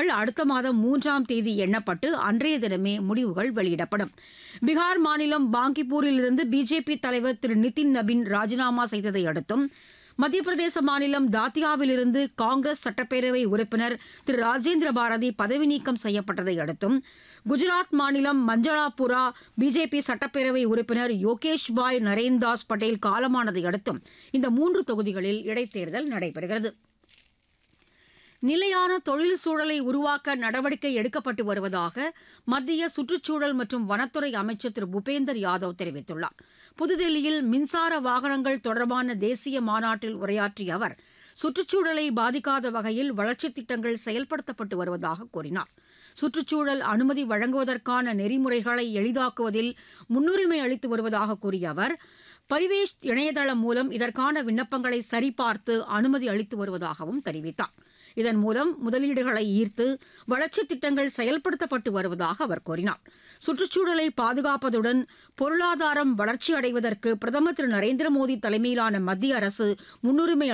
வாக்குகள் அடுத்த மாதம் மூன்றாம் தேதி எண்ணப்பட்டு அன்றைய தினமே முடிவுகள் வெளியிடப்படும் பீகார் மாநிலம் பாங்கிப்பூரிலிருந்து பிஜேபி தலைவர் திரு நிதின் நபின் ராஜினாமா செய்ததை அடுத்தும் மத்திய பிரதேச மாநிலம் தாத்தியாவிலிருந்து காங்கிரஸ் சட்டப்பேரவை உறுப்பினர் திரு ராஜேந்திர பாரதி பதவி நீக்கம் செய்யப்பட்டதை அடுத்தும் குஜராத் மாநிலம் மஞ்சளாபுரா பிஜேபி சட்டப்பேரவை உறுப்பினர் யோகேஷ் பாய் நரேன்தாஸ் பட்டேல் காலமானதை அடுத்தும் இந்த மூன்று தொகுதிகளில் இடைத்தேர்தல் நடைபெறுகிறது நிலையான தொழில் சூழலை உருவாக்க நடவடிக்கை எடுக்கப்பட்டு வருவதாக மத்திய சுற்றுச்சூழல் மற்றும் வனத்துறை அமைச்சர் திரு பூபேந்தர் யாதவ் தெரிவித்துள்ளார் புதுதில்லியில் மின்சார வாகனங்கள் தொடர்பான தேசிய மாநாட்டில் உரையாற்றிய அவர் சுற்றுச்சூழலை பாதிக்காத வகையில் வளர்ச்சித் திட்டங்கள் செயல்படுத்தப்பட்டு வருவதாக கூறினார் சுற்றுச்சூழல் அனுமதி வழங்குவதற்கான நெறிமுறைகளை எளிதாக்குவதில் முன்னுரிமை அளித்து வருவதாக கூறிய அவர் பரிவேஷ் இணையதளம் மூலம் இதற்கான விண்ணப்பங்களை சரிபார்த்து அனுமதி அளித்து வருவதாகவும் தெரிவித்தார் இதன் மூலம் முதலீடுகளை ஈர்த்து வளர்ச்சித் திட்டங்கள் செயல்படுத்தப்பட்டு வருவதாக அவர் கூறினார் சுற்றுச்சூழலை பாதுகாப்பதுடன் பொருளாதாரம் வளர்ச்சி அடைவதற்கு பிரதமர் திரு நரேந்திர மோடி தலைமையிலான மத்திய அரசு முன்னுரிமை